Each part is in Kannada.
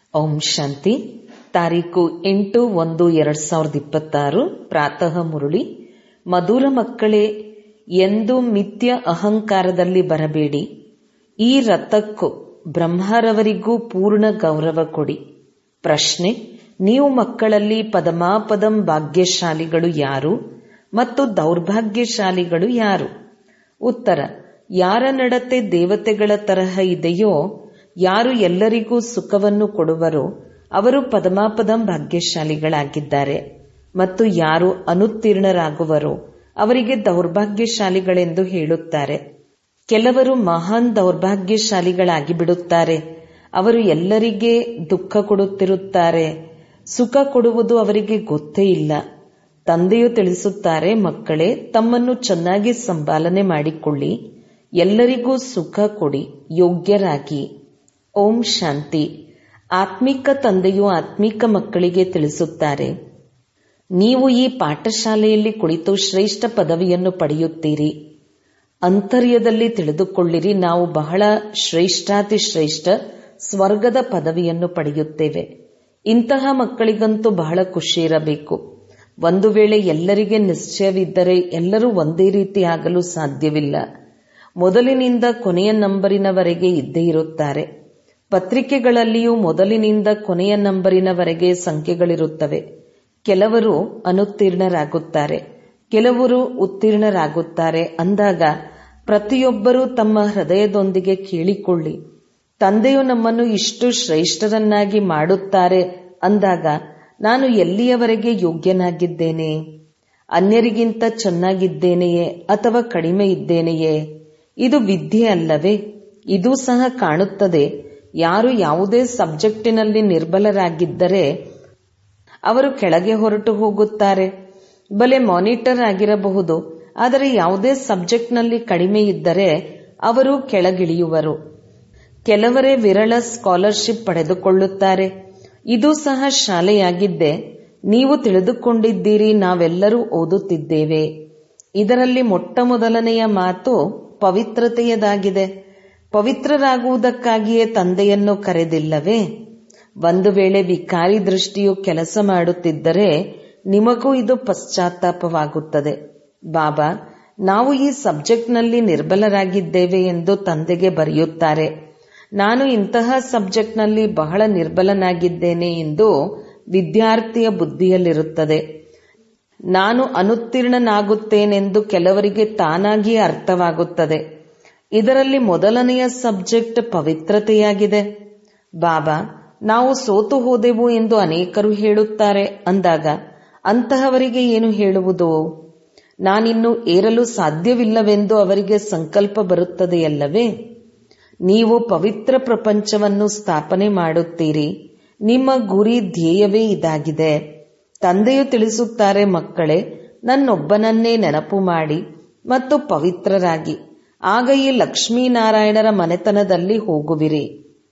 ಓಂ ಶಾಂತಿ ತಾರೀಕು ಎಂಟು ಒಂದು ಎರಡ್ ಸಾವಿರದ ಇಪ್ಪತ್ತಾರು ಪ್ರಾತಃ ಮುರುಳಿ ಮಧುರ ಮಕ್ಕಳೇ ಎಂದು ಮಿಥ್ಯ ಅಹಂಕಾರದಲ್ಲಿ ಬರಬೇಡಿ ಈ ರಥಕ್ಕೂ ಬ್ರಹ್ಮರವರಿಗೂ ಪೂರ್ಣ ಗೌರವ ಕೊಡಿ ಪ್ರಶ್ನೆ ನೀವು ಮಕ್ಕಳಲ್ಲಿ ಪದಮಾಪದಂ ಭಾಗ್ಯಶಾಲಿಗಳು ಯಾರು ಮತ್ತು ದೌರ್ಭಾಗ್ಯಶಾಲಿಗಳು ಯಾರು ಉತ್ತರ ಯಾರ ನಡತೆ ದೇವತೆಗಳ ತರಹ ಇದೆಯೋ ಯಾರು ಎಲ್ಲರಿಗೂ ಸುಖವನ್ನು ಕೊಡುವರೋ ಅವರು ಪದಮಾಪದಂ ಭಾಗ್ಯಶಾಲಿಗಳಾಗಿದ್ದಾರೆ ಮತ್ತು ಯಾರು ಅನುತ್ತೀರ್ಣರಾಗುವರೋ ಅವರಿಗೆ ದೌರ್ಭಾಗ್ಯಶಾಲಿಗಳೆಂದು ಹೇಳುತ್ತಾರೆ ಕೆಲವರು ಮಹಾನ್ ದೌರ್ಭಾಗ್ಯಶಾಲಿಗಳಾಗಿ ಬಿಡುತ್ತಾರೆ ಅವರು ಎಲ್ಲರಿಗೆ ದುಃಖ ಕೊಡುತ್ತಿರುತ್ತಾರೆ ಸುಖ ಕೊಡುವುದು ಅವರಿಗೆ ಗೊತ್ತೇ ಇಲ್ಲ ತಂದೆಯು ತಿಳಿಸುತ್ತಾರೆ ಮಕ್ಕಳೇ ತಮ್ಮನ್ನು ಚೆನ್ನಾಗಿ ಸಂಪಾಲನೆ ಮಾಡಿಕೊಳ್ಳಿ ಎಲ್ಲರಿಗೂ ಸುಖ ಕೊಡಿ ಯೋಗ್ಯರಾಗಿ ಓಂ ಶಾಂತಿ ಆತ್ಮಿಕ ತಂದೆಯು ಆತ್ಮಿಕ ಮಕ್ಕಳಿಗೆ ತಿಳಿಸುತ್ತಾರೆ ನೀವು ಈ ಪಾಠಶಾಲೆಯಲ್ಲಿ ಕುಳಿತು ಶ್ರೇಷ್ಠ ಪದವಿಯನ್ನು ಪಡೆಯುತ್ತೀರಿ ಅಂತರ್ಯದಲ್ಲಿ ತಿಳಿದುಕೊಳ್ಳಿರಿ ನಾವು ಬಹಳ ಶ್ರೇಷ್ಠಾತಿ ಶ್ರೇಷ್ಠ ಸ್ವರ್ಗದ ಪದವಿಯನ್ನು ಪಡೆಯುತ್ತೇವೆ ಇಂತಹ ಮಕ್ಕಳಿಗಂತೂ ಬಹಳ ಖುಷಿ ಇರಬೇಕು ಒಂದು ವೇಳೆ ಎಲ್ಲರಿಗೆ ನಿಶ್ಚಯವಿದ್ದರೆ ಎಲ್ಲರೂ ಒಂದೇ ರೀತಿ ಆಗಲು ಸಾಧ್ಯವಿಲ್ಲ ಮೊದಲಿನಿಂದ ಕೊನೆಯ ನಂಬರಿನವರೆಗೆ ಇದ್ದೇ ಇರುತ್ತಾರೆ ಪತ್ರಿಕೆಗಳಲ್ಲಿಯೂ ಮೊದಲಿನಿಂದ ಕೊನೆಯ ನಂಬರಿನವರೆಗೆ ಸಂಖ್ಯೆಗಳಿರುತ್ತವೆ ಕೆಲವರು ಅನುತ್ತೀರ್ಣರಾಗುತ್ತಾರೆ ಕೆಲವರು ಉತ್ತೀರ್ಣರಾಗುತ್ತಾರೆ ಅಂದಾಗ ಪ್ರತಿಯೊಬ್ಬರೂ ತಮ್ಮ ಹೃದಯದೊಂದಿಗೆ ಕೇಳಿಕೊಳ್ಳಿ ತಂದೆಯು ನಮ್ಮನ್ನು ಇಷ್ಟು ಶ್ರೇಷ್ಠರನ್ನಾಗಿ ಮಾಡುತ್ತಾರೆ ಅಂದಾಗ ನಾನು ಎಲ್ಲಿಯವರೆಗೆ ಯೋಗ್ಯನಾಗಿದ್ದೇನೆ ಅನ್ಯರಿಗಿಂತ ಚೆನ್ನಾಗಿದ್ದೇನೆಯೇ ಅಥವಾ ಕಡಿಮೆ ಇದ್ದೇನೆಯೇ ಇದು ವಿದ್ಯೆ ಅಲ್ಲವೇ ಇದು ಸಹ ಕಾಣುತ್ತದೆ ಯಾರು ಯಾವುದೇ ಸಬ್ಜೆಕ್ಟಿನಲ್ಲಿ ನಿರ್ಬಲರಾಗಿದ್ದರೆ ಅವರು ಕೆಳಗೆ ಹೊರಟು ಹೋಗುತ್ತಾರೆ ಬಲೆ ಮಾನಿಟರ್ ಆಗಿರಬಹುದು ಆದರೆ ಯಾವುದೇ ಸಬ್ಜೆಕ್ಟ್ನಲ್ಲಿ ಕಡಿಮೆ ಇದ್ದರೆ ಅವರು ಕೆಳಗಿಳಿಯುವರು ಕೆಲವರೇ ವಿರಳ ಸ್ಕಾಲರ್ಶಿಪ್ ಪಡೆದುಕೊಳ್ಳುತ್ತಾರೆ ಇದು ಸಹ ಶಾಲೆಯಾಗಿದ್ದೆ ನೀವು ತಿಳಿದುಕೊಂಡಿದ್ದೀರಿ ನಾವೆಲ್ಲರೂ ಓದುತ್ತಿದ್ದೇವೆ ಇದರಲ್ಲಿ ಮೊಟ್ಟ ಮೊದಲನೆಯ ಮಾತು ಪವಿತ್ರತೆಯದಾಗಿದೆ ಪವಿತ್ರರಾಗುವುದಕ್ಕಾಗಿಯೇ ತಂದೆಯನ್ನು ಕರೆದಿಲ್ಲವೇ ಒಂದು ವೇಳೆ ವಿಕಾರಿ ದೃಷ್ಟಿಯು ಕೆಲಸ ಮಾಡುತ್ತಿದ್ದರೆ ನಿಮಗೂ ಇದು ಪಶ್ಚಾತ್ತಾಪವಾಗುತ್ತದೆ ಬಾಬಾ ನಾವು ಈ ಸಬ್ಜೆಕ್ಟ್ನಲ್ಲಿ ನಿರ್ಬಲರಾಗಿದ್ದೇವೆ ಎಂದು ತಂದೆಗೆ ಬರೆಯುತ್ತಾರೆ ನಾನು ಇಂತಹ ಸಬ್ಜೆಕ್ಟ್ನಲ್ಲಿ ಬಹಳ ನಿರ್ಬಲನಾಗಿದ್ದೇನೆ ಎಂದು ವಿದ್ಯಾರ್ಥಿಯ ಬುದ್ಧಿಯಲ್ಲಿರುತ್ತದೆ ನಾನು ಅನುತ್ತೀರ್ಣನಾಗುತ್ತೇನೆಂದು ಕೆಲವರಿಗೆ ತಾನಾಗಿಯೇ ಅರ್ಥವಾಗುತ್ತದೆ ಇದರಲ್ಲಿ ಮೊದಲನೆಯ ಸಬ್ಜೆಕ್ಟ್ ಪವಿತ್ರತೆಯಾಗಿದೆ ಬಾಬಾ ನಾವು ಸೋತು ಹೋದೆವು ಎಂದು ಅನೇಕರು ಹೇಳುತ್ತಾರೆ ಅಂದಾಗ ಅಂತಹವರಿಗೆ ಏನು ಹೇಳುವುದು ನಾನಿನ್ನು ಏರಲು ಸಾಧ್ಯವಿಲ್ಲವೆಂದು ಅವರಿಗೆ ಸಂಕಲ್ಪ ಬರುತ್ತದೆಯಲ್ಲವೇ ನೀವು ಪವಿತ್ರ ಪ್ರಪಂಚವನ್ನು ಸ್ಥಾಪನೆ ಮಾಡುತ್ತೀರಿ ನಿಮ್ಮ ಗುರಿ ಧ್ಯೇಯವೇ ಇದಾಗಿದೆ ತಂದೆಯು ತಿಳಿಸುತ್ತಾರೆ ಮಕ್ಕಳೇ ನನ್ನೊಬ್ಬನನ್ನೇ ನೆನಪು ಮಾಡಿ ಮತ್ತು ಪವಿತ್ರರಾಗಿ ಆಗ ಈ ಲಕ್ಷ್ಮೀನಾರಾಯಣರ ಮನೆತನದಲ್ಲಿ ಹೋಗುವಿರಿ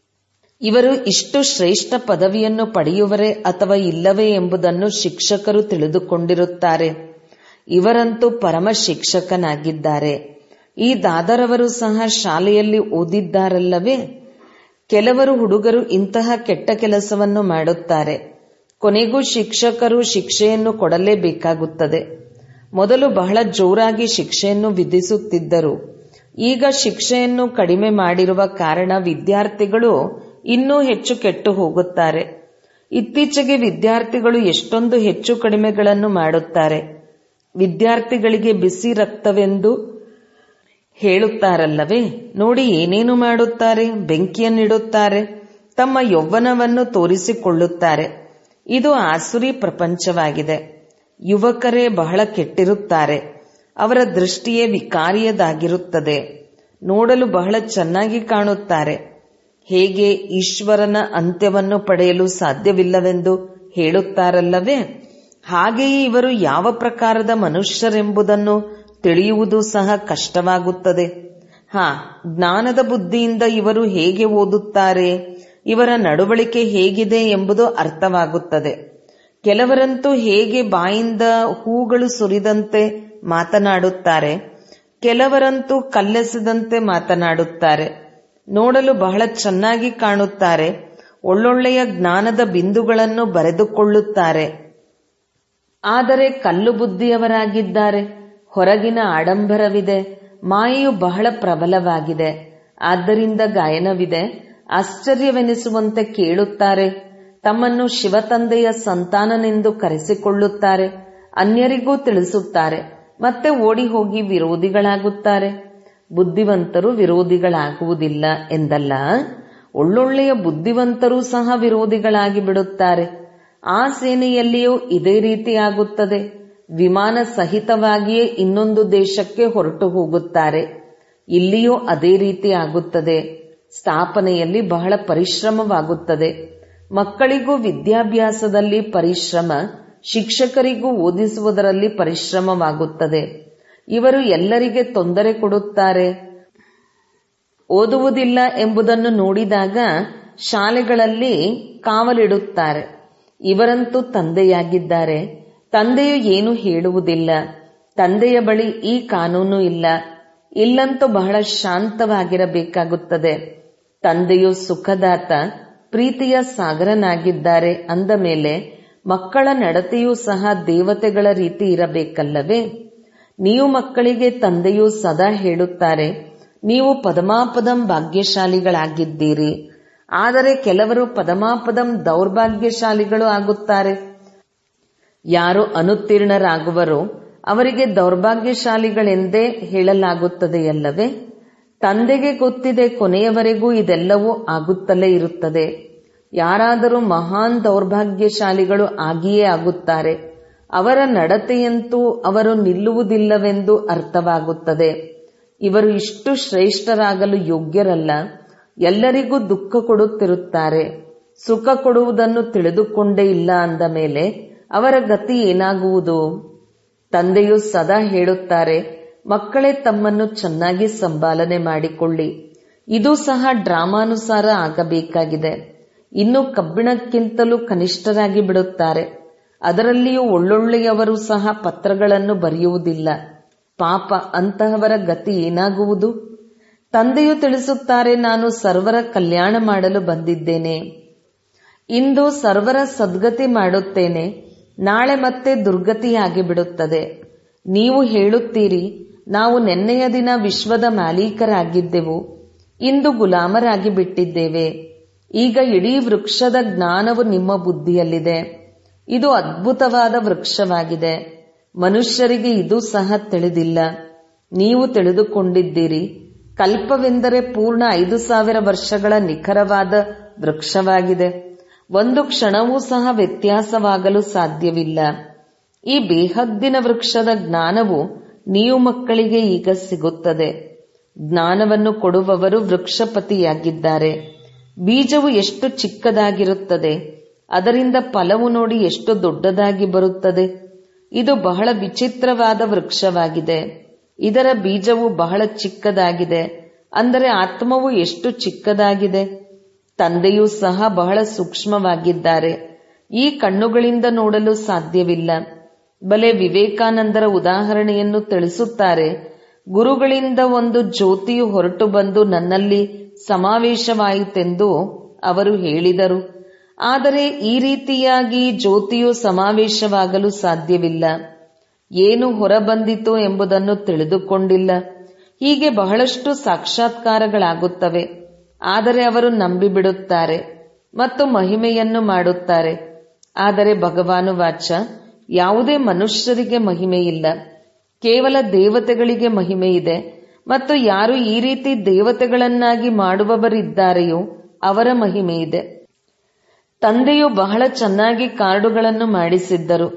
ಇವರು ಇಷ್ಟು ಶ್ರೇಷ್ಠ ಪದವಿಯನ್ನು ಪಡೆಯುವರೇ ಅಥವಾ ಇಲ್ಲವೇ ಎಂಬುದನ್ನು ಶಿಕ್ಷಕರು ತಿಳಿದುಕೊಂಡಿರುತ್ತಾರೆ ಇವರಂತೂ ಪರಮ ಶಿಕ್ಷಕನಾಗಿದ್ದಾರೆ ಈ ದಾದರವರು ಸಹ ಶಾಲೆಯಲ್ಲಿ ಓದಿದ್ದಾರಲ್ಲವೇ ಕೆಲವರು ಹುಡುಗರು ಇಂತಹ ಕೆಟ್ಟ ಕೆಲಸವನ್ನು ಮಾಡುತ್ತಾರೆ ಕೊನೆಗೂ ಶಿಕ್ಷಕರು ಶಿಕ್ಷೆಯನ್ನು ಕೊಡಲೇಬೇಕಾಗುತ್ತದೆ ಮೊದಲು ಬಹಳ ಜೋರಾಗಿ ಶಿಕ್ಷೆಯನ್ನು ವಿಧಿಸುತ್ತಿದ್ದರು ಈಗ ಶಿಕ್ಷೆಯನ್ನು ಕಡಿಮೆ ಮಾಡಿರುವ ಕಾರಣ ವಿದ್ಯಾರ್ಥಿಗಳು ಇನ್ನೂ ಹೆಚ್ಚು ಕೆಟ್ಟು ಹೋಗುತ್ತಾರೆ ಇತ್ತೀಚೆಗೆ ವಿದ್ಯಾರ್ಥಿಗಳು ಎಷ್ಟೊಂದು ಹೆಚ್ಚು ಕಡಿಮೆಗಳನ್ನು ಮಾಡುತ್ತಾರೆ ವಿದ್ಯಾರ್ಥಿಗಳಿಗೆ ಬಿಸಿ ರಕ್ತವೆಂದು ಹೇಳುತ್ತಾರಲ್ಲವೇ ನೋಡಿ ಏನೇನು ಮಾಡುತ್ತಾರೆ ಬೆಂಕಿಯನ್ನಿಡುತ್ತಾರೆ ತಮ್ಮ ಯೌವನವನ್ನು ತೋರಿಸಿಕೊಳ್ಳುತ್ತಾರೆ ಇದು ಆಸುರಿ ಪ್ರಪಂಚವಾಗಿದೆ ಯುವಕರೇ ಬಹಳ ಕೆಟ್ಟಿರುತ್ತಾರೆ ಅವರ ದೃಷ್ಟಿಯೇ ವಿಕಾರಿಯದಾಗಿರುತ್ತದೆ ನೋಡಲು ಬಹಳ ಚೆನ್ನಾಗಿ ಕಾಣುತ್ತಾರೆ ಹೇಗೆ ಈಶ್ವರನ ಅಂತ್ಯವನ್ನು ಪಡೆಯಲು ಸಾಧ್ಯವಿಲ್ಲವೆಂದು ಹೇಳುತ್ತಾರಲ್ಲವೇ ಹಾಗೆಯೇ ಇವರು ಯಾವ ಪ್ರಕಾರದ ಮನುಷ್ಯರೆಂಬುದನ್ನು ತಿಳಿಯುವುದು ಸಹ ಕಷ್ಟವಾಗುತ್ತದೆ ಹಾ ಜ್ಞಾನದ ಬುದ್ಧಿಯಿಂದ ಇವರು ಹೇಗೆ ಓದುತ್ತಾರೆ ಇವರ ನಡವಳಿಕೆ ಹೇಗಿದೆ ಎಂಬುದು ಅರ್ಥವಾಗುತ್ತದೆ ಕೆಲವರಂತೂ ಹೇಗೆ ಬಾಯಿಂದ ಹೂಗಳು ಸುರಿದಂತೆ ಮಾತನಾಡುತ್ತಾರೆ ಕೆಲವರಂತೂ ಕಲ್ಲೆಸೆದಂತೆ ಮಾತನಾಡುತ್ತಾರೆ ನೋಡಲು ಬಹಳ ಚೆನ್ನಾಗಿ ಕಾಣುತ್ತಾರೆ ಒಳ್ಳೊಳ್ಳೆಯ ಜ್ಞಾನದ ಬಿಂದುಗಳನ್ನು ಬರೆದುಕೊಳ್ಳುತ್ತಾರೆ ಆದರೆ ಕಲ್ಲು ಬುದ್ಧಿಯವರಾಗಿದ್ದಾರೆ ಹೊರಗಿನ ಆಡಂಬರವಿದೆ ಮಾಯೆಯು ಬಹಳ ಪ್ರಬಲವಾಗಿದೆ ಆದ್ದರಿಂದ ಗಾಯನವಿದೆ ಆಶ್ಚರ್ಯವೆನಿಸುವಂತೆ ಕೇಳುತ್ತಾರೆ ತಮ್ಮನ್ನು ಶಿವತಂದೆಯ ಸಂತಾನನೆಂದು ಕರೆಸಿಕೊಳ್ಳುತ್ತಾರೆ ಅನ್ಯರಿಗೂ ತಿಳಿಸುತ್ತಾರೆ ಮತ್ತೆ ಓಡಿ ಹೋಗಿ ವಿರೋಧಿಗಳಾಗುತ್ತಾರೆ ಬುದ್ಧಿವಂತರು ವಿರೋಧಿಗಳಾಗುವುದಿಲ್ಲ ಎಂದಲ್ಲ ಒಳ್ಳೊಳ್ಳೆಯ ಬುದ್ಧಿವಂತರೂ ಸಹ ವಿರೋಧಿಗಳಾಗಿ ಬಿಡುತ್ತಾರೆ ಆ ಸೇನೆಯಲ್ಲಿಯೂ ಇದೇ ರೀತಿ ಆಗುತ್ತದೆ ವಿಮಾನ ಸಹಿತವಾಗಿಯೇ ಇನ್ನೊಂದು ದೇಶಕ್ಕೆ ಹೊರಟು ಹೋಗುತ್ತಾರೆ ಇಲ್ಲಿಯೂ ಅದೇ ರೀತಿ ಆಗುತ್ತದೆ ಸ್ಥಾಪನೆಯಲ್ಲಿ ಬಹಳ ಪರಿಶ್ರಮವಾಗುತ್ತದೆ ಮಕ್ಕಳಿಗೂ ವಿದ್ಯಾಭ್ಯಾಸದಲ್ಲಿ ಪರಿಶ್ರಮ ಶಿಕ್ಷಕರಿಗೂ ಓದಿಸುವುದರಲ್ಲಿ ಪರಿಶ್ರಮವಾಗುತ್ತದೆ ಇವರು ಎಲ್ಲರಿಗೆ ತೊಂದರೆ ಕೊಡುತ್ತಾರೆ ಓದುವುದಿಲ್ಲ ಎಂಬುದನ್ನು ನೋಡಿದಾಗ ಶಾಲೆಗಳಲ್ಲಿ ಕಾವಲಿಡುತ್ತಾರೆ ಇವರಂತೂ ತಂದೆಯಾಗಿದ್ದಾರೆ ತಂದೆಯು ಏನು ಹೇಳುವುದಿಲ್ಲ ತಂದೆಯ ಬಳಿ ಈ ಕಾನೂನು ಇಲ್ಲ ಇಲ್ಲಂತೂ ಬಹಳ ಶಾಂತವಾಗಿರಬೇಕಾಗುತ್ತದೆ ತಂದೆಯು ಸುಖದಾತ ಪ್ರೀತಿಯ ಸಾಗರನಾಗಿದ್ದಾರೆ ಅಂದ ಮೇಲೆ ಮಕ್ಕಳ ನಡತೆಯೂ ಸಹ ದೇವತೆಗಳ ರೀತಿ ಇರಬೇಕಲ್ಲವೇ ನೀವು ಮಕ್ಕಳಿಗೆ ತಂದೆಯು ಸದಾ ಹೇಳುತ್ತಾರೆ ನೀವು ಪದಮಾಪದಂ ಭಾಗ್ಯಶಾಲಿಗಳಾಗಿದ್ದೀರಿ ಆದರೆ ಕೆಲವರು ಪದಮಾಪದಂ ದೌರ್ಭಾಗ್ಯಶಾಲಿಗಳು ಆಗುತ್ತಾರೆ ಯಾರು ಅನುತ್ತೀರ್ಣರಾಗುವರೋ ಅವರಿಗೆ ದೌರ್ಭಾಗ್ಯಶಾಲಿಗಳೆಂದೇ ಹೇಳಲಾಗುತ್ತದೆಯಲ್ಲವೇ ತಂದೆಗೆ ಗೊತ್ತಿದೆ ಕೊನೆಯವರೆಗೂ ಇದೆಲ್ಲವೂ ಆಗುತ್ತಲೇ ಇರುತ್ತದೆ ಯಾರಾದರೂ ಮಹಾನ್ ದೌರ್ಭಾಗ್ಯಶಾಲಿಗಳು ಆಗಿಯೇ ಆಗುತ್ತಾರೆ ಅವರ ನಡತೆಯಂತೂ ಅವರು ನಿಲ್ಲುವುದಿಲ್ಲವೆಂದು ಅರ್ಥವಾಗುತ್ತದೆ ಇವರು ಇಷ್ಟು ಶ್ರೇಷ್ಠರಾಗಲು ಯೋಗ್ಯರಲ್ಲ ಎಲ್ಲರಿಗೂ ದುಃಖ ಕೊಡುತ್ತಿರುತ್ತಾರೆ ಸುಖ ಕೊಡುವುದನ್ನು ತಿಳಿದುಕೊಂಡೇ ಇಲ್ಲ ಅಂದ ಮೇಲೆ ಅವರ ಗತಿ ಏನಾಗುವುದು ತಂದೆಯು ಸದಾ ಹೇಳುತ್ತಾರೆ ಮಕ್ಕಳೇ ತಮ್ಮನ್ನು ಚೆನ್ನಾಗಿ ಸಂಪಾಲನೆ ಮಾಡಿಕೊಳ್ಳಿ ಇದು ಸಹ ಡ್ರಾಮಾನುಸಾರ ಆಗಬೇಕಾಗಿದೆ ಇನ್ನು ಕಬ್ಬಿಣಕ್ಕಿಂತಲೂ ಕನಿಷ್ಠರಾಗಿ ಬಿಡುತ್ತಾರೆ ಅದರಲ್ಲಿಯೂ ಒಳ್ಳೊಳ್ಳೆಯವರು ಸಹ ಪತ್ರಗಳನ್ನು ಬರೆಯುವುದಿಲ್ಲ ಪಾಪ ಅಂತಹವರ ಗತಿ ಏನಾಗುವುದು ತಂದೆಯು ತಿಳಿಸುತ್ತಾರೆ ನಾನು ಸರ್ವರ ಕಲ್ಯಾಣ ಮಾಡಲು ಬಂದಿದ್ದೇನೆ ಇಂದು ಸರ್ವರ ಸದ್ಗತಿ ಮಾಡುತ್ತೇನೆ ನಾಳೆ ಮತ್ತೆ ದುರ್ಗತಿಯಾಗಿ ಬಿಡುತ್ತದೆ ನೀವು ಹೇಳುತ್ತೀರಿ ನಾವು ನೆನ್ನೆಯ ದಿನ ವಿಶ್ವದ ಮಾಲೀಕರಾಗಿದ್ದೆವು ಇಂದು ಗುಲಾಮರಾಗಿ ಬಿಟ್ಟಿದ್ದೇವೆ ಈಗ ಇಡೀ ವೃಕ್ಷದ ಜ್ಞಾನವು ನಿಮ್ಮ ಬುದ್ಧಿಯಲ್ಲಿದೆ ಇದು ಅದ್ಭುತವಾದ ವೃಕ್ಷವಾಗಿದೆ ಮನುಷ್ಯರಿಗೆ ಇದು ಸಹ ತಿಳಿದಿಲ್ಲ ನೀವು ತಿಳಿದುಕೊಂಡಿದ್ದೀರಿ ಕಲ್ಪವೆಂದರೆ ಪೂರ್ಣ ಐದು ಸಾವಿರ ವರ್ಷಗಳ ನಿಖರವಾದ ವೃಕ್ಷವಾಗಿದೆ ಒಂದು ಕ್ಷಣವೂ ಸಹ ವ್ಯತ್ಯಾಸವಾಗಲು ಸಾಧ್ಯವಿಲ್ಲ ಈ ಬೇಹದ್ದಿನ ವೃಕ್ಷದ ಜ್ಞಾನವು ನೀವು ಮಕ್ಕಳಿಗೆ ಈಗ ಸಿಗುತ್ತದೆ ಜ್ಞಾನವನ್ನು ಕೊಡುವವರು ವೃಕ್ಷಪತಿಯಾಗಿದ್ದಾರೆ ಬೀಜವು ಎಷ್ಟು ಚಿಕ್ಕದಾಗಿರುತ್ತದೆ ಅದರಿಂದ ಫಲವು ನೋಡಿ ಎಷ್ಟು ದೊಡ್ಡದಾಗಿ ಬರುತ್ತದೆ ಇದು ಬಹಳ ವಿಚಿತ್ರವಾದ ವೃಕ್ಷವಾಗಿದೆ ಇದರ ಬೀಜವು ಬಹಳ ಚಿಕ್ಕದಾಗಿದೆ ಅಂದರೆ ಆತ್ಮವು ಎಷ್ಟು ಚಿಕ್ಕದಾಗಿದೆ ತಂದೆಯೂ ಸಹ ಬಹಳ ಸೂಕ್ಷ್ಮವಾಗಿದ್ದಾರೆ ಈ ಕಣ್ಣುಗಳಿಂದ ನೋಡಲು ಸಾಧ್ಯವಿಲ್ಲ ಬಲೆ ವಿವೇಕಾನಂದರ ಉದಾಹರಣೆಯನ್ನು ತಿಳಿಸುತ್ತಾರೆ ಗುರುಗಳಿಂದ ಒಂದು ಜ್ಯೋತಿಯು ಹೊರಟು ಬಂದು ನನ್ನಲ್ಲಿ ಸಮಾವೇಶವಾಯಿತೆಂದು ಅವರು ಹೇಳಿದರು ಆದರೆ ಈ ರೀತಿಯಾಗಿ ಜ್ಯೋತಿಯು ಸಮಾವೇಶವಾಗಲು ಸಾಧ್ಯವಿಲ್ಲ ಏನು ಹೊರಬಂದಿತು ಎಂಬುದನ್ನು ತಿಳಿದುಕೊಂಡಿಲ್ಲ ಹೀಗೆ ಬಹಳಷ್ಟು ಸಾಕ್ಷಾತ್ಕಾರಗಳಾಗುತ್ತವೆ ಆದರೆ ಅವರು ನಂಬಿಬಿಡುತ್ತಾರೆ ಮತ್ತು ಮಹಿಮೆಯನ್ನು ಮಾಡುತ್ತಾರೆ ಆದರೆ ಭಗವಾನು ವಾಚ ಯಾವುದೇ ಮನುಷ್ಯರಿಗೆ ಮಹಿಮೆ ಇಲ್ಲ ಕೇವಲ ದೇವತೆಗಳಿಗೆ ಮಹಿಮೆ ಇದೆ ಮತ್ತು ಯಾರು ಈ ರೀತಿ ದೇವತೆಗಳನ್ನಾಗಿ ಮಾಡುವವರಿದ್ದಾರೆಯೋ ಅವರ ಮಹಿಮೆ ಇದೆ ತಂದೆಯು ಬಹಳ ಚೆನ್ನಾಗಿ ಕಾರ್ಡುಗಳನ್ನು ಮಾಡಿಸಿದ್ದರು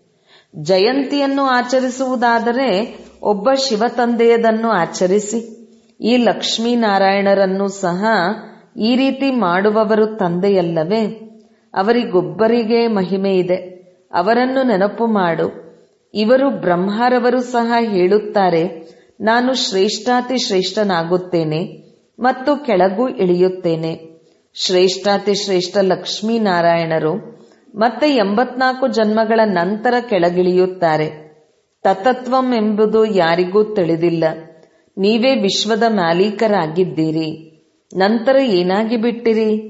ಜಯಂತಿಯನ್ನು ಆಚರಿಸುವುದಾದರೆ ಒಬ್ಬ ಶಿವ ತಂದೆಯದನ್ನು ಆಚರಿಸಿ ಈ ಲಕ್ಷ್ಮೀನಾರಾಯಣರನ್ನು ಸಹ ಈ ರೀತಿ ಮಾಡುವವರು ತಂದೆಯಲ್ಲವೇ ಅವರಿಗೊಬ್ಬರಿಗೆ ಮಹಿಮೆ ಇದೆ ಅವರನ್ನು ನೆನಪು ಮಾಡು ಇವರು ಬ್ರಹ್ಮರವರು ಸಹ ಹೇಳುತ್ತಾರೆ ನಾನು ಶ್ರೇಷ್ಠಾತಿ ಶ್ರೇಷ್ಠನಾಗುತ್ತೇನೆ ಮತ್ತು ಕೆಳಗೂ ಇಳಿಯುತ್ತೇನೆ ಶ್ರೇಷ್ಠಾತಿ ಶ್ರೇಷ್ಠ ಲಕ್ಷ್ಮೀನಾರಾಯಣರು ಮತ್ತೆ ಎಂಬತ್ನಾಲ್ಕು ಜನ್ಮಗಳ ನಂತರ ಕೆಳಗಿಳಿಯುತ್ತಾರೆ ತತತ್ವಂ ಎಂಬುದು ಯಾರಿಗೂ ತಿಳಿದಿಲ್ಲ ನೀವೇ ವಿಶ್ವದ ಮಾಲೀಕರಾಗಿದ್ದೀರಿ ನಂತರ ಏನಾಗಿ ಬಿಟ್ಟಿರಿ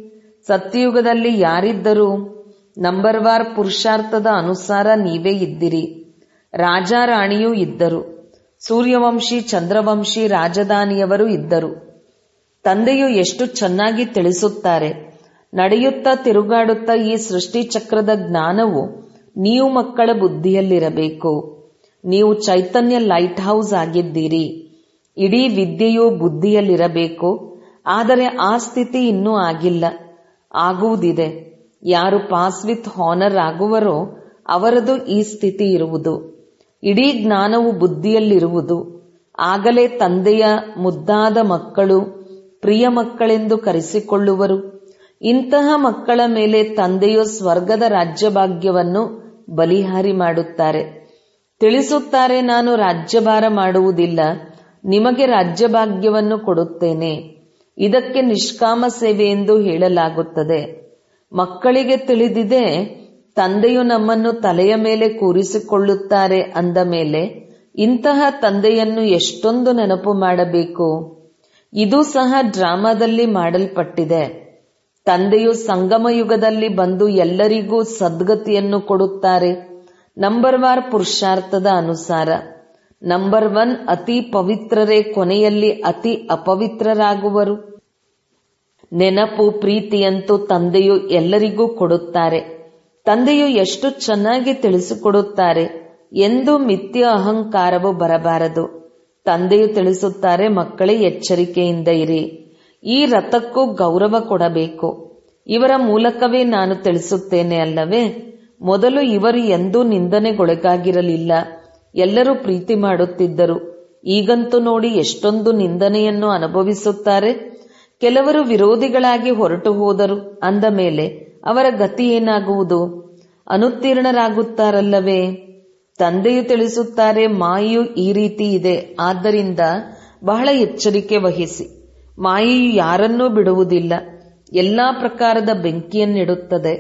ಸತ್ಯಯುಗದಲ್ಲಿ ಯಾರಿದ್ದರು ನಂಬರ್ ವಾರ್ ಪುರುಷಾರ್ಥದ ಅನುಸಾರ ನೀವೇ ಇದ್ದಿರಿ ರಾಜ ರಾಣಿಯೂ ಇದ್ದರು ಸೂರ್ಯವಂಶಿ ಚಂದ್ರವಂಶಿ ರಾಜಧಾನಿಯವರು ಇದ್ದರು ತಂದೆಯು ಎಷ್ಟು ಚೆನ್ನಾಗಿ ತಿಳಿಸುತ್ತಾರೆ ನಡೆಯುತ್ತಾ ತಿರುಗಾಡುತ್ತಾ ಈ ಸೃಷ್ಟಿ ಚಕ್ರದ ಜ್ಞಾನವು ನೀವು ಮಕ್ಕಳ ಬುದ್ಧಿಯಲ್ಲಿರಬೇಕು ನೀವು ಚೈತನ್ಯ ಲೈಟ್ ಹೌಸ್ ಆಗಿದ್ದೀರಿ ಇಡೀ ವಿದ್ಯೆಯು ಬುದ್ಧಿಯಲ್ಲಿರಬೇಕು ಆದರೆ ಆ ಸ್ಥಿತಿ ಇನ್ನೂ ಆಗಿಲ್ಲ ಆಗುವುದಿದೆ ಯಾರು ಪಾಸ್ ವಿತ್ ಹಾನರ್ ಆಗುವರೋ ಅವರದು ಈ ಸ್ಥಿತಿ ಇರುವುದು ಇಡೀ ಜ್ಞಾನವು ಬುದ್ಧಿಯಲ್ಲಿರುವುದು ಆಗಲೇ ತಂದೆಯ ಮುದ್ದಾದ ಮಕ್ಕಳು ಪ್ರಿಯ ಮಕ್ಕಳೆಂದು ಕರೆಸಿಕೊಳ್ಳುವರು ಇಂತಹ ಮಕ್ಕಳ ಮೇಲೆ ತಂದೆಯು ಸ್ವರ್ಗದ ರಾಜ್ಯಭಾಗ್ಯವನ್ನು ಬಲಿಹಾರಿ ಮಾಡುತ್ತಾರೆ ತಿಳಿಸುತ್ತಾರೆ ನಾನು ರಾಜ್ಯಭಾರ ಮಾಡುವುದಿಲ್ಲ ನಿಮಗೆ ರಾಜ್ಯಭಾಗ್ಯವನ್ನು ಕೊಡುತ್ತೇನೆ ಇದಕ್ಕೆ ನಿಷ್ಕಾಮ ಸೇವೆ ಎಂದು ಹೇಳಲಾಗುತ್ತದೆ ಮಕ್ಕಳಿಗೆ ತಿಳಿದಿದೆ ತಂದೆಯು ನಮ್ಮನ್ನು ತಲೆಯ ಮೇಲೆ ಕೂರಿಸಿಕೊಳ್ಳುತ್ತಾರೆ ಅಂದ ಮೇಲೆ ಇಂತಹ ತಂದೆಯನ್ನು ಎಷ್ಟೊಂದು ನೆನಪು ಮಾಡಬೇಕು ಇದು ಸಹ ಡ್ರಾಮಾದಲ್ಲಿ ಮಾಡಲ್ಪಟ್ಟಿದೆ ತಂದೆಯು ಸಂಗಮ ಯುಗದಲ್ಲಿ ಬಂದು ಎಲ್ಲರಿಗೂ ಸದ್ಗತಿಯನ್ನು ಕೊಡುತ್ತಾರೆ ನಂಬರ್ ವಾರ್ ಪುರುಷಾರ್ಥದ ಅನುಸಾರ ನಂಬರ್ ಒನ್ ಅತಿ ಪವಿತ್ರರೇ ಕೊನೆಯಲ್ಲಿ ಅತಿ ಅಪವಿತ್ರರಾಗುವರು ನೆನಪು ಪ್ರೀತಿಯಂತೂ ತಂದೆಯು ಎಲ್ಲರಿಗೂ ಕೊಡುತ್ತಾರೆ ತಂದೆಯು ಎಷ್ಟು ಚೆನ್ನಾಗಿ ತಿಳಿಸಿಕೊಡುತ್ತಾರೆ ಎಂದು ಮಿಥ್ಯ ಅಹಂಕಾರವು ಬರಬಾರದು ತಂದೆಯು ತಿಳಿಸುತ್ತಾರೆ ಮಕ್ಕಳೇ ಎಚ್ಚರಿಕೆಯಿಂದ ಇರಿ ಈ ರಥಕ್ಕೂ ಗೌರವ ಕೊಡಬೇಕು ಇವರ ಮೂಲಕವೇ ನಾನು ತಿಳಿಸುತ್ತೇನೆ ಅಲ್ಲವೇ ಮೊದಲು ಇವರು ಎಂದೂ ನಿಂದನೆಗೊಳಗಾಗಿರಲಿಲ್ಲ ಎಲ್ಲರೂ ಪ್ರೀತಿ ಮಾಡುತ್ತಿದ್ದರು ಈಗಂತೂ ನೋಡಿ ಎಷ್ಟೊಂದು ನಿಂದನೆಯನ್ನು ಅನುಭವಿಸುತ್ತಾರೆ ಕೆಲವರು ವಿರೋಧಿಗಳಾಗಿ ಹೊರಟು ಹೋದರು ಅಂದ ಮೇಲೆ ಅವರ ಗತಿ ಏನಾಗುವುದು ಅನುತ್ತೀರ್ಣರಾಗುತ್ತಾರಲ್ಲವೇ ತಂದೆಯು ತಿಳಿಸುತ್ತಾರೆ ಮಾಯೆಯು ಈ ರೀತಿ ಇದೆ ಆದ್ದರಿಂದ ಬಹಳ ಎಚ್ಚರಿಕೆ ವಹಿಸಿ ಮಾಯೆಯು ಯಾರನ್ನೂ ಬಿಡುವುದಿಲ್ಲ ಎಲ್ಲಾ ಪ್ರಕಾರದ ಬೆಂಕಿಯನ್ನಿಡುತ್ತದೆ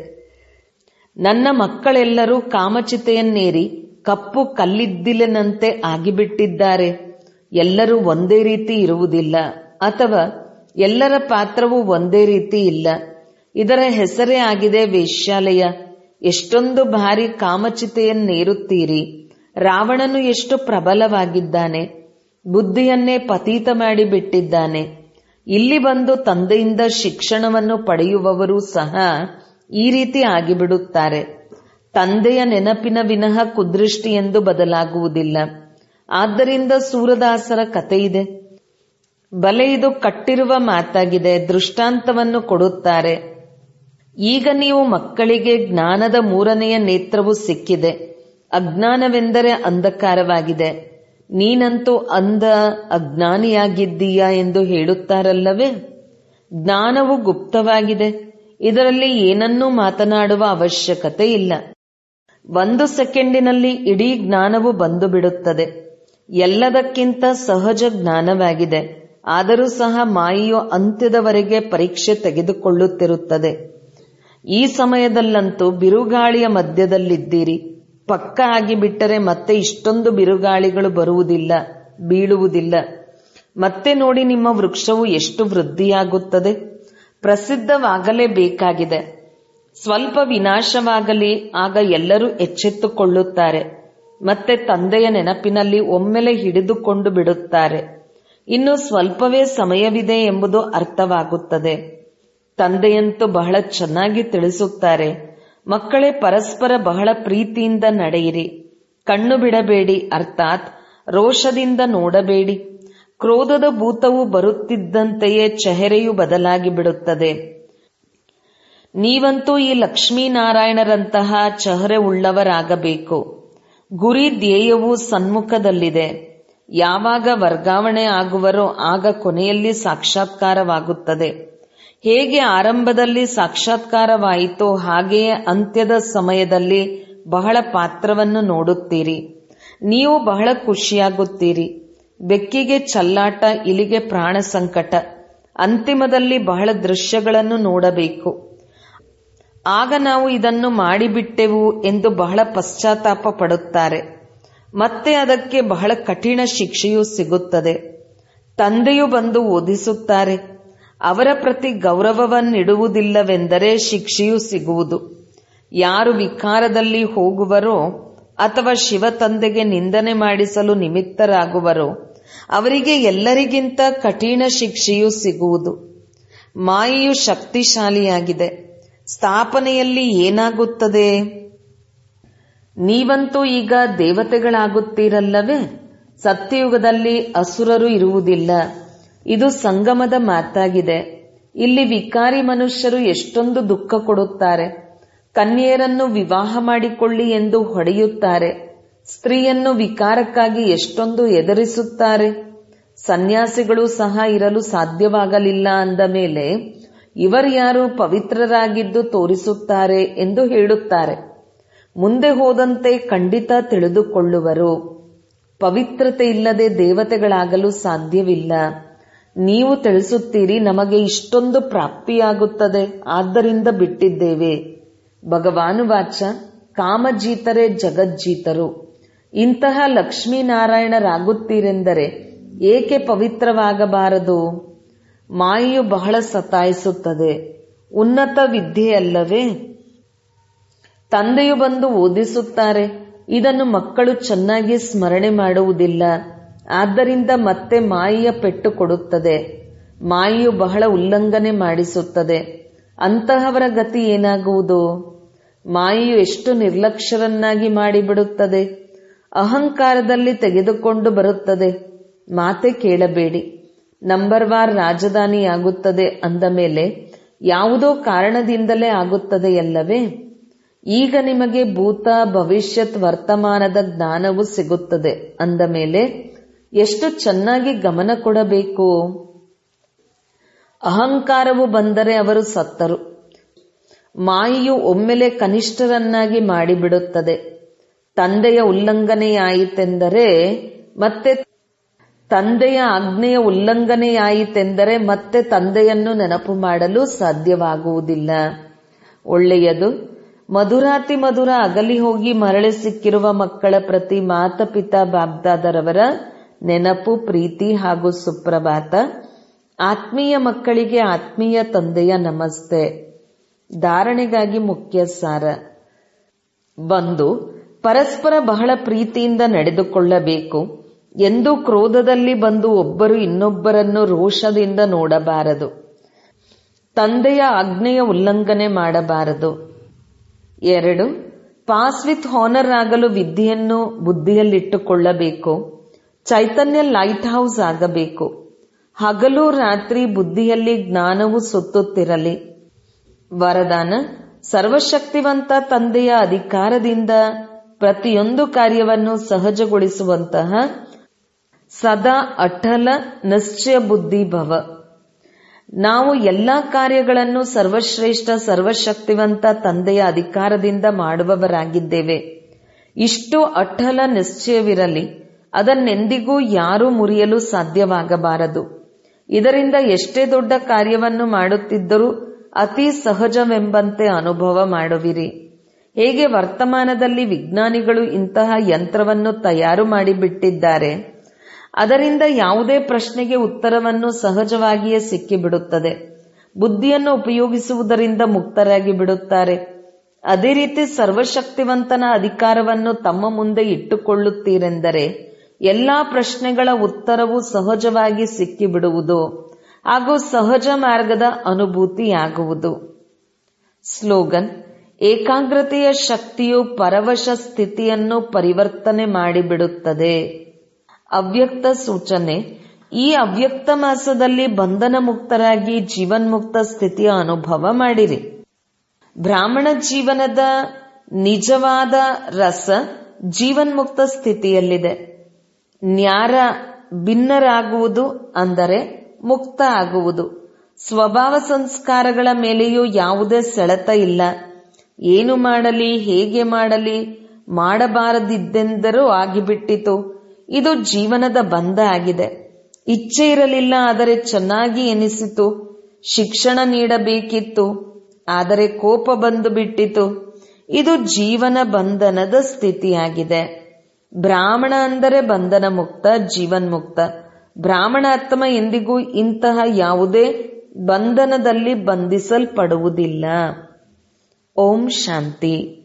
ನನ್ನ ಮಕ್ಕಳೆಲ್ಲರೂ ಕಾಮಚಿತೆಯನ್ನೇರಿ ಕಪ್ಪು ಕಲ್ಲಿದ್ದಿಲಿನಂತೆ ಆಗಿಬಿಟ್ಟಿದ್ದಾರೆ ಎಲ್ಲರೂ ಒಂದೇ ರೀತಿ ಇರುವುದಿಲ್ಲ ಅಥವಾ ಎಲ್ಲರ ಪಾತ್ರವೂ ಒಂದೇ ರೀತಿ ಇಲ್ಲ ಇದರ ಹೆಸರೇ ಆಗಿದೆ ವೇಶ್ಯಾಲಯ ಎಷ್ಟೊಂದು ಬಾರಿ ಕಾಮಚಿತೆಯನ್ನೇರುತ್ತೀರಿ ರಾವಣನು ಎಷ್ಟು ಪ್ರಬಲವಾಗಿದ್ದಾನೆ ಬುದ್ಧಿಯನ್ನೇ ಪತೀತ ಮಾಡಿ ಬಿಟ್ಟಿದ್ದಾನೆ ಇಲ್ಲಿ ಬಂದು ತಂದೆಯಿಂದ ಶಿಕ್ಷಣವನ್ನು ಪಡೆಯುವವರು ಸಹ ಈ ರೀತಿ ಆಗಿಬಿಡುತ್ತಾರೆ ತಂದೆಯ ನೆನಪಿನ ವಿನಃ ಕುದೃಷ್ಟಿ ಎಂದು ಬದಲಾಗುವುದಿಲ್ಲ ಆದ್ದರಿಂದ ಸೂರದಾಸರ ಕಥೆಯಿದೆ ಬಲೆ ಇದು ಕಟ್ಟಿರುವ ಮಾತಾಗಿದೆ ದೃಷ್ಟಾಂತವನ್ನು ಕೊಡುತ್ತಾರೆ ಈಗ ನೀವು ಮಕ್ಕಳಿಗೆ ಜ್ಞಾನದ ಮೂರನೆಯ ನೇತ್ರವು ಸಿಕ್ಕಿದೆ ಅಜ್ಞಾನವೆಂದರೆ ಅಂಧಕಾರವಾಗಿದೆ ನೀನಂತೂ ಅಂಧ ಅಜ್ಞಾನಿಯಾಗಿದ್ದೀಯಾ ಎಂದು ಹೇಳುತ್ತಾರಲ್ಲವೇ ಜ್ಞಾನವು ಗುಪ್ತವಾಗಿದೆ ಇದರಲ್ಲಿ ಏನನ್ನೂ ಮಾತನಾಡುವ ಅವಶ್ಯಕತೆ ಇಲ್ಲ ಒಂದು ಸೆಕೆಂಡಿನಲ್ಲಿ ಇಡೀ ಜ್ಞಾನವು ಬಂದು ಬಿಡುತ್ತದೆ ಎಲ್ಲದಕ್ಕಿಂತ ಸಹಜ ಜ್ಞಾನವಾಗಿದೆ ಆದರೂ ಸಹ ಮಾಯೆಯು ಅಂತ್ಯದವರೆಗೆ ಪರೀಕ್ಷೆ ತೆಗೆದುಕೊಳ್ಳುತ್ತಿರುತ್ತದೆ ಈ ಸಮಯದಲ್ಲಂತೂ ಬಿರುಗಾಳಿಯ ಮಧ್ಯದಲ್ಲಿದ್ದೀರಿ ಪಕ್ಕ ಆಗಿಬಿಟ್ಟರೆ ಮತ್ತೆ ಇಷ್ಟೊಂದು ಬಿರುಗಾಳಿಗಳು ಬರುವುದಿಲ್ಲ ಬೀಳುವುದಿಲ್ಲ ಮತ್ತೆ ನೋಡಿ ನಿಮ್ಮ ವೃಕ್ಷವು ಎಷ್ಟು ವೃದ್ಧಿಯಾಗುತ್ತದೆ ಪ್ರಸಿದ್ಧವಾಗಲೇಬೇಕಾಗಿದೆ ಸ್ವಲ್ಪ ವಿನಾಶವಾಗಲಿ ಆಗ ಎಲ್ಲರೂ ಎಚ್ಚೆತ್ತುಕೊಳ್ಳುತ್ತಾರೆ ಮತ್ತೆ ತಂದೆಯ ನೆನಪಿನಲ್ಲಿ ಒಮ್ಮೆಲೆ ಹಿಡಿದುಕೊಂಡು ಬಿಡುತ್ತಾರೆ ಇನ್ನು ಸ್ವಲ್ಪವೇ ಸಮಯವಿದೆ ಎಂಬುದು ಅರ್ಥವಾಗುತ್ತದೆ ತಂದೆಯಂತೂ ಬಹಳ ಚೆನ್ನಾಗಿ ತಿಳಿಸುತ್ತಾರೆ ಮಕ್ಕಳೇ ಪರಸ್ಪರ ಬಹಳ ಪ್ರೀತಿಯಿಂದ ನಡೆಯಿರಿ ಕಣ್ಣು ಬಿಡಬೇಡಿ ಅರ್ಥಾತ್ ರೋಷದಿಂದ ನೋಡಬೇಡಿ ಕ್ರೋಧದ ಭೂತವು ಬರುತ್ತಿದ್ದಂತೆಯೇ ಚೆಹರೆಯು ಬದಲಾಗಿ ಬಿಡುತ್ತದೆ ನೀವಂತೂ ಈ ಲಕ್ಷ್ಮೀನಾರಾಯಣರಂತಹ ಚಹರೆ ಉಳ್ಳವರಾಗಬೇಕು ಗುರಿ ಧ್ಯೇಯವು ಸನ್ಮುಖದಲ್ಲಿದೆ ಯಾವಾಗ ವರ್ಗಾವಣೆ ಆಗುವರೋ ಆಗ ಕೊನೆಯಲ್ಲಿ ಸಾಕ್ಷಾತ್ಕಾರವಾಗುತ್ತದೆ ಹೇಗೆ ಆರಂಭದಲ್ಲಿ ಸಾಕ್ಷಾತ್ಕಾರವಾಯಿತೋ ಹಾಗೆಯೇ ಅಂತ್ಯದ ಸಮಯದಲ್ಲಿ ಬಹಳ ಪಾತ್ರವನ್ನು ನೋಡುತ್ತೀರಿ ನೀವು ಬಹಳ ಖುಷಿಯಾಗುತ್ತೀರಿ ಬೆಕ್ಕಿಗೆ ಚಲ್ಲಾಟ ಇಲಿಗೆ ಪ್ರಾಣ ಸಂಕಟ ಅಂತಿಮದಲ್ಲಿ ಬಹಳ ದೃಶ್ಯಗಳನ್ನು ನೋಡಬೇಕು ಆಗ ನಾವು ಇದನ್ನು ಮಾಡಿಬಿಟ್ಟೆವು ಎಂದು ಬಹಳ ಪಶ್ಚಾತ್ತಾಪ ಪಡುತ್ತಾರೆ ಮತ್ತೆ ಅದಕ್ಕೆ ಬಹಳ ಕಠಿಣ ಶಿಕ್ಷೆಯೂ ಸಿಗುತ್ತದೆ ತಂದೆಯು ಬಂದು ಓದಿಸುತ್ತಾರೆ ಅವರ ಪ್ರತಿ ಗೌರವವನ್ನಿಡುವುದಿಲ್ಲವೆಂದರೆ ಶಿಕ್ಷೆಯೂ ಸಿಗುವುದು ಯಾರು ವಿಕಾರದಲ್ಲಿ ಹೋಗುವರೋ ಅಥವಾ ಶಿವ ತಂದೆಗೆ ನಿಂದನೆ ಮಾಡಿಸಲು ನಿಮಿತ್ತರಾಗುವರೋ ಅವರಿಗೆ ಎಲ್ಲರಿಗಿಂತ ಕಠಿಣ ಶಿಕ್ಷೆಯೂ ಸಿಗುವುದು ಮಾಯೆಯು ಶಕ್ತಿಶಾಲಿಯಾಗಿದೆ ಸ್ಥಾಪನೆಯಲ್ಲಿ ಏನಾಗುತ್ತದೆ ನೀವಂತೂ ಈಗ ದೇವತೆಗಳಾಗುತ್ತೀರಲ್ಲವೇ ಸತ್ಯಯುಗದಲ್ಲಿ ಅಸುರರು ಇರುವುದಿಲ್ಲ ಇದು ಸಂಗಮದ ಮಾತಾಗಿದೆ ಇಲ್ಲಿ ವಿಕಾರಿ ಮನುಷ್ಯರು ಎಷ್ಟೊಂದು ದುಃಖ ಕೊಡುತ್ತಾರೆ ಕನ್ಯೆಯರನ್ನು ವಿವಾಹ ಮಾಡಿಕೊಳ್ಳಿ ಎಂದು ಹೊಡೆಯುತ್ತಾರೆ ಸ್ತ್ರೀಯನ್ನು ವಿಕಾರಕ್ಕಾಗಿ ಎಷ್ಟೊಂದು ಎದುರಿಸುತ್ತಾರೆ ಸನ್ಯಾಸಿಗಳು ಸಹ ಇರಲು ಸಾಧ್ಯವಾಗಲಿಲ್ಲ ಅಂದ ಮೇಲೆ ಇವರ್ಯಾರು ಪವಿತ್ರರಾಗಿದ್ದು ತೋರಿಸುತ್ತಾರೆ ಎಂದು ಹೇಳುತ್ತಾರೆ ಮುಂದೆ ಹೋದಂತೆ ಖಂಡಿತ ತಿಳಿದುಕೊಳ್ಳುವರು ಪವಿತ್ರತೆ ಇಲ್ಲದೆ ದೇವತೆಗಳಾಗಲು ಸಾಧ್ಯವಿಲ್ಲ ನೀವು ತಿಳಿಸುತ್ತೀರಿ ನಮಗೆ ಇಷ್ಟೊಂದು ಪ್ರಾಪ್ತಿಯಾಗುತ್ತದೆ ಆದ್ದರಿಂದ ಬಿಟ್ಟಿದ್ದೇವೆ ಭಗವಾನುವಾಚ ಕಾಮಜೀತರೇ ಜಗಜ್ಜೀತರು ಇಂತಹ ಲಕ್ಷ್ಮೀನಾರಾಯಣರಾಗುತ್ತೀರೆಂದರೆ ಏಕೆ ಪವಿತ್ರವಾಗಬಾರದು ಮಾಯೆಯು ಬಹಳ ಸತಾಯಿಸುತ್ತದೆ ಉನ್ನತ ವಿದ್ಯೆಯಲ್ಲವೇ ತಂದೆಯು ಬಂದು ಓದಿಸುತ್ತಾರೆ ಇದನ್ನು ಮಕ್ಕಳು ಚೆನ್ನಾಗಿ ಸ್ಮರಣೆ ಮಾಡುವುದಿಲ್ಲ ಆದ್ದರಿಂದ ಮತ್ತೆ ಮಾಯೆಯ ಪೆಟ್ಟು ಕೊಡುತ್ತದೆ ಮಾಯೆಯು ಬಹಳ ಉಲ್ಲಂಘನೆ ಮಾಡಿಸುತ್ತದೆ ಅಂತಹವರ ಗತಿ ಏನಾಗುವುದು ಮಾಯೆಯು ಎಷ್ಟು ನಿರ್ಲಕ್ಷ್ಯರನ್ನಾಗಿ ಮಾಡಿಬಿಡುತ್ತದೆ ಅಹಂಕಾರದಲ್ಲಿ ತೆಗೆದುಕೊಂಡು ಬರುತ್ತದೆ ಮಾತೆ ಕೇಳಬೇಡಿ ನಂಬರ್ ವಾರ್ ರಾಜಧಾನಿಯಾಗುತ್ತದೆ ಅಂದ ಮೇಲೆ ಯಾವುದೋ ಕಾರಣದಿಂದಲೇ ಆಗುತ್ತದೆಯಲ್ಲವೇ ಈಗ ನಿಮಗೆ ಭೂತ ಭವಿಷ್ಯತ್ ವರ್ತಮಾನದ ಜ್ಞಾನವು ಸಿಗುತ್ತದೆ ಅಂದ ಮೇಲೆ ಎಷ್ಟು ಚೆನ್ನಾಗಿ ಗಮನ ಕೊಡಬೇಕು ಅಹಂಕಾರವು ಬಂದರೆ ಅವರು ಸತ್ತರು ಮಾಯೆಯು ಒಮ್ಮೆಲೆ ಕನಿಷ್ಠರನ್ನಾಗಿ ಮಾಡಿಬಿಡುತ್ತದೆ ತಂದೆಯ ಉಲ್ಲಂಘನೆಯಾಯಿತೆಂದರೆ ಮತ್ತೆ ತಂದೆಯ ಆಜ್ಞೆಯ ಉಲ್ಲಂಘನೆಯಾಯಿತೆಂದರೆ ಮತ್ತೆ ತಂದೆಯನ್ನು ನೆನಪು ಮಾಡಲು ಸಾಧ್ಯವಾಗುವುದಿಲ್ಲ ಒಳ್ಳೆಯದು ಮಧುರಾತಿ ಮಧುರ ಅಗಲಿ ಹೋಗಿ ಮರಳಿ ಸಿಕ್ಕಿರುವ ಮಕ್ಕಳ ಪ್ರತಿ ಮಾತಪಿತಾ ಬಾಬ್ದಾದರವರ ನೆನಪು ಪ್ರೀತಿ ಹಾಗೂ ಸುಪ್ರಭಾತ ಆತ್ಮೀಯ ಮಕ್ಕಳಿಗೆ ಆತ್ಮೀಯ ತಂದೆಯ ನಮಸ್ತೆ ಧಾರಣೆಗಾಗಿ ಮುಖ್ಯ ಸಾರ ಒಂದು ಪರಸ್ಪರ ಬಹಳ ಪ್ರೀತಿಯಿಂದ ನಡೆದುಕೊಳ್ಳಬೇಕು ಎಂದು ಕ್ರೋಧದಲ್ಲಿ ಬಂದು ಒಬ್ಬರು ಇನ್ನೊಬ್ಬರನ್ನು ರೋಷದಿಂದ ನೋಡಬಾರದು ತಂದೆಯ ಆಜ್ಞೆಯ ಉಲ್ಲಂಘನೆ ಮಾಡಬಾರದು ಎರಡು ಪಾಸ್ ವಿತ್ ಹಾನರ್ ಆಗಲು ವಿದ್ಯೆಯನ್ನು ಬುದ್ಧಿಯಲ್ಲಿಟ್ಟುಕೊಳ್ಳಬೇಕು ಚೈತನ್ಯ ಲೈಟ್ ಹೌಸ್ ಆಗಬೇಕು ಹಗಲು ರಾತ್ರಿ ಬುದ್ಧಿಯಲ್ಲಿ ಜ್ಞಾನವು ಸುತ್ತುತ್ತಿರಲಿ ವರದಾನ ಸರ್ವಶಕ್ತಿವಂತ ತಂದೆಯ ಅಧಿಕಾರದಿಂದ ಪ್ರತಿಯೊಂದು ಕಾರ್ಯವನ್ನು ಸಹಜಗೊಳಿಸುವಂತಹ ಸದಾ ಅಟಲ ನಿಶ್ಚಯ ಬುದ್ಧಿ ಭವ ನಾವು ಎಲ್ಲಾ ಕಾರ್ಯಗಳನ್ನು ಸರ್ವಶ್ರೇಷ್ಠ ಸರ್ವಶಕ್ತಿವಂತ ತಂದೆಯ ಅಧಿಕಾರದಿಂದ ಮಾಡುವವರಾಗಿದ್ದೇವೆ ಇಷ್ಟು ಅಟಲ ನಿಶ್ಚಯವಿರಲಿ ಅದನ್ನೆಂದಿಗೂ ಯಾರೂ ಮುರಿಯಲು ಸಾಧ್ಯವಾಗಬಾರದು ಇದರಿಂದ ಎಷ್ಟೇ ದೊಡ್ಡ ಕಾರ್ಯವನ್ನು ಮಾಡುತ್ತಿದ್ದರೂ ಅತಿ ಸಹಜವೆಂಬಂತೆ ಅನುಭವ ಮಾಡುವಿರಿ ಹೇಗೆ ವರ್ತಮಾನದಲ್ಲಿ ವಿಜ್ಞಾನಿಗಳು ಇಂತಹ ಯಂತ್ರವನ್ನು ತಯಾರು ಮಾಡಿಬಿಟ್ಟಿದ್ದಾರೆ ಅದರಿಂದ ಯಾವುದೇ ಪ್ರಶ್ನೆಗೆ ಉತ್ತರವನ್ನು ಸಹಜವಾಗಿಯೇ ಸಿಕ್ಕಿಬಿಡುತ್ತದೆ ಬುದ್ಧಿಯನ್ನು ಉಪಯೋಗಿಸುವುದರಿಂದ ಮುಕ್ತರಾಗಿ ಬಿಡುತ್ತಾರೆ ಅದೇ ರೀತಿ ಸರ್ವಶಕ್ತಿವಂತನ ಅಧಿಕಾರವನ್ನು ತಮ್ಮ ಮುಂದೆ ಇಟ್ಟುಕೊಳ್ಳುತ್ತೀರೆಂದರೆ ಎಲ್ಲಾ ಪ್ರಶ್ನೆಗಳ ಉತ್ತರವು ಸಹಜವಾಗಿ ಸಿಕ್ಕಿಬಿಡುವುದು ಹಾಗೂ ಸಹಜ ಮಾರ್ಗದ ಅನುಭೂತಿಯಾಗುವುದು ಸ್ಲೋಗನ್ ಏಕಾಗ್ರತೆಯ ಶಕ್ತಿಯು ಪರವಶ ಸ್ಥಿತಿಯನ್ನು ಪರಿವರ್ತನೆ ಮಾಡಿಬಿಡುತ್ತದೆ ಅವ್ಯಕ್ತ ಸೂಚನೆ ಈ ಅವ್ಯಕ್ತ ಮಾಸದಲ್ಲಿ ಬಂಧನ ಮುಕ್ತರಾಗಿ ಜೀವನ್ಮುಕ್ತ ಸ್ಥಿತಿಯ ಅನುಭವ ಮಾಡಿರಿ ಬ್ರಾಹ್ಮಣ ಜೀವನದ ನಿಜವಾದ ರಸ ಜೀವನ್ಮುಕ್ತ ಸ್ಥಿತಿಯಲ್ಲಿದೆ ನ್ಯಾರ ಭಿನ್ನರಾಗುವುದು ಅಂದರೆ ಮುಕ್ತ ಆಗುವುದು ಸ್ವಭಾವ ಸಂಸ್ಕಾರಗಳ ಮೇಲೆಯೂ ಯಾವುದೇ ಸೆಳೆತ ಇಲ್ಲ ಏನು ಮಾಡಲಿ ಹೇಗೆ ಮಾಡಲಿ ಮಾಡಬಾರದಿದ್ದೆಂದರೂ ಆಗಿಬಿಟ್ಟಿತು ಇದು ಜೀವನದ ಬಂಧ ಆಗಿದೆ ಇಚ್ಛೆ ಇರಲಿಲ್ಲ ಆದರೆ ಚೆನ್ನಾಗಿ ಎನಿಸಿತು ಶಿಕ್ಷಣ ನೀಡಬೇಕಿತ್ತು ಆದರೆ ಕೋಪ ಬಂದು ಬಿಟ್ಟಿತು ಇದು ಜೀವನ ಬಂಧನದ ಸ್ಥಿತಿಯಾಗಿದೆ ಬ್ರಾಹ್ಮಣ ಅಂದರೆ ಬಂಧನ ಮುಕ್ತ ಜೀವನ್ಮುಕ್ತ ಬ್ರಾಹ್ಮಣ ಆತ್ಮ ಎಂದಿಗೂ ಇಂತಹ ಯಾವುದೇ ಬಂಧನದಲ್ಲಿ ಬಂಧಿಸಲ್ಪಡುವುದಿಲ್ಲ ಓಂ ಶಾಂತಿ